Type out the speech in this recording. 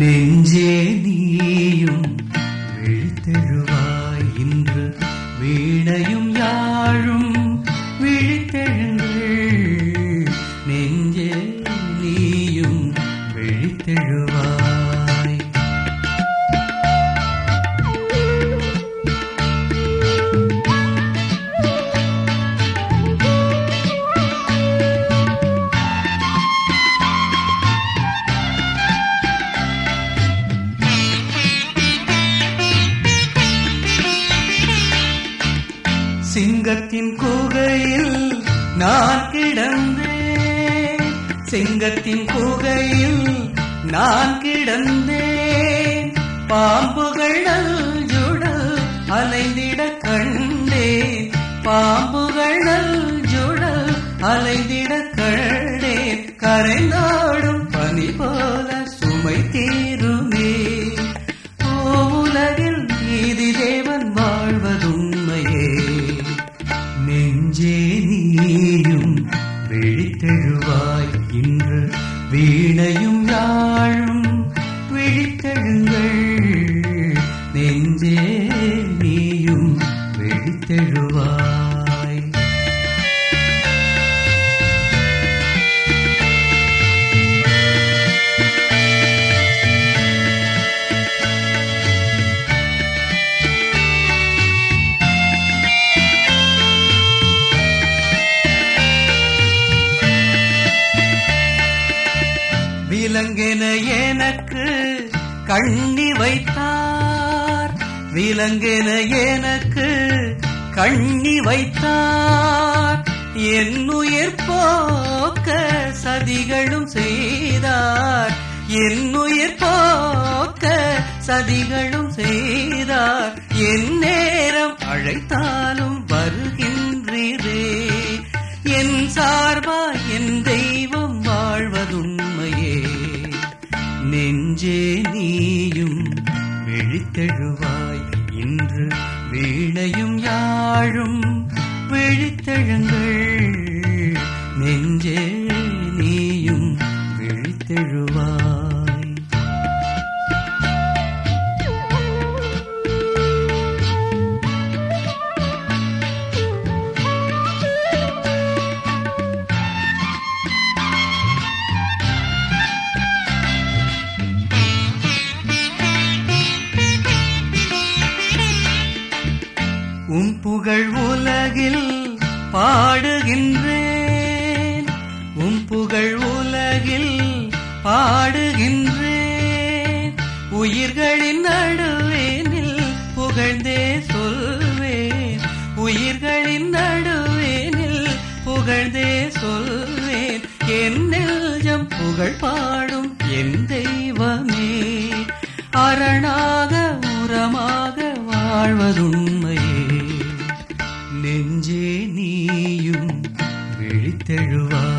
நெஞ்சே நீயும் விழித்தெழுவாய் இன்று வீணையும் யாழும் விழித்தெழுங்கள் நெஞ்சே நீயும் விழித்தெழுவாய் சிங்கத்தின் குகையில் நான் கிடந்தேன் சிங்கத்தின் குகையில் நான் கிடந்தேன் பாம்புகள் நல்ஜுடல் அலைந்திட கண்டேன் பாம்புகள் நல்ஜுடல் அலைந்திட கண்டேன் கரைநாடும் பனி போல சுமை தீருமே ஓ உலகில் நீதி தேவன் வாழ்வதுண்மையே நெஞ்சே நீயும் விழித்தெழுவாய் இன்று வீணையும் யாழும் விழித்தெழுங்கள் நெஞ்சே நீயும் விழித்தெழுவாய் விலங்கென எனக்கு கண்ணி வைத்தார் விலங்கென எனக்கு கண்ணி வைத்தார் என்னுயிர் போக்க சதிகளும் செய்தார் என்னுயிர் போக்க சதிகளும் செய்தார் என் நேரம் அழைத்தாலும் வருகின்றீரே என் சார்பா என் தெய்வம் வாழ்வதுண்மையே நெஞ்சே நீயும் விழித்தெழுவாய் இன்று வீணையும் யாழும் விழித்தெழுங்கள் நெஞ்சே நீயும் விழித்தெழுவாய் உம் புகழ் உலகில் பாடுகின்றேன் உம் புகழ் உலகில் பாடுகின்றேன் உயிர்களின் நடுவேனில் புகழ்ந்தே சொல்வேன் உயிர்களின் நடுவேனில் புகழ்ந்தே சொல்வேன் என் நெஞ்சம் புகழ் பாடும் என் தெய்வமே அரணாக உரமாக வாழ்வதுண்மையே நெஞ்சே நீயும் விழித்தெழுவாய்